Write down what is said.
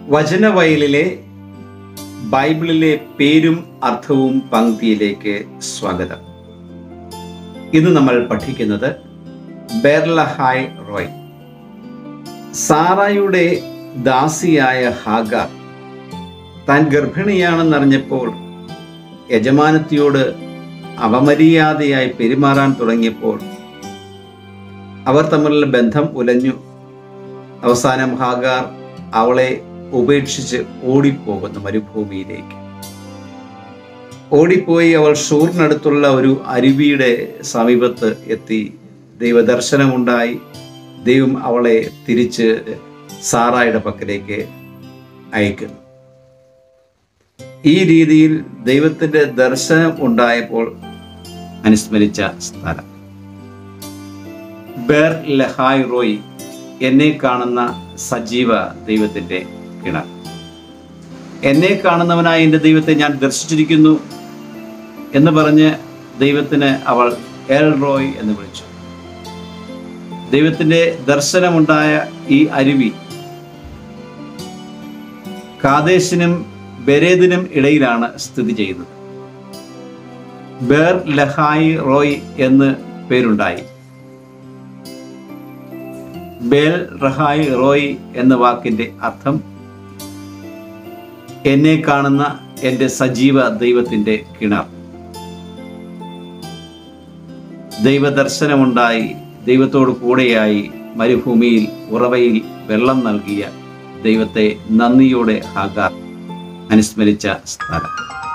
വചനവയലിലെ ബൈബിളിലെ പേരും അർത്ഥവും പങ്ക്തിയിലേക്ക് സ്വാഗതം ഇന്ന് നമ്മൾ പഠിക്കുന്നത് ബെർലഹായ് റോയ് സാറായുടെ ദാസിയായ ഹാഗാർ താൻ ഗർഭിണിയാണെന്നറിഞ്ഞപ്പോൾ യജമാനത്തിയോട് അപമര്യാദയായി പെരുമാറാൻ തുടങ്ങിയപ്പോൾ അവർ തമ്മിലുള്ള ബന്ധം ഉലഞ്ഞു അവസാനം ഹാഗാർ അവളെ ഉപേക്ഷിച്ച് ഓടിപ്പോകുന്നു മരുഭൂമിയിലേക്ക് ഓടിപ്പോയി അവൾ ഷൂറിനടുത്തുള്ള ഒരു അരുവിയുടെ സമീപത്ത് എത്തി ദൈവദർശനമുണ്ടായി ദൈവം അവളെ തിരിച്ച് സാറായുടെ പക്കലേക്ക് അയക്കുന്നു ഈ രീതിയിൽ ദൈവത്തിന്റെ ദർശനം ഉണ്ടായപ്പോൾ അനുസ്മരിച്ച സ്ഥലം ബെർ ലഹായ് റോയ് എന്നെ കാണുന്ന സജീവ ദൈവത്തിന്റെ കിണർ എന്നെ കാണുന്നവനായ എൻ്റെ ദൈവത്തെ ഞാൻ ദർശിച്ചിരിക്കുന്നു എന്ന് പറഞ്ഞ് ദൈവത്തിന് അവൾ എൽ റോയ് എന്ന് വിളിച്ചു ദൈവത്തിന്റെ ദർശനമുണ്ടായ ഈ അരുവി കാദേശിനും ബെരേദിനും ഇടയിലാണ് സ്ഥിതി ചെയ്യുന്നത് ബേർ ലഹായി റോയ് എന്ന് പേരുണ്ടായി ബേൽ റഹായ് റോയ് എന്ന വാക്കിന്റെ അർത്ഥം എന്നെ കാണുന്ന എൻ്റെ സജീവ ദൈവത്തിന്റെ കിണർ ദൈവദർശനമുണ്ടായി ദൈവത്തോട് കൂടെയായി മരുഭൂമിയിൽ ഉറവയിൽ വെള്ളം നൽകിയ ദൈവത്തെ നന്ദിയോടെ ഹാഗാർ അനുസ്മരിച്ച സ്ഥലം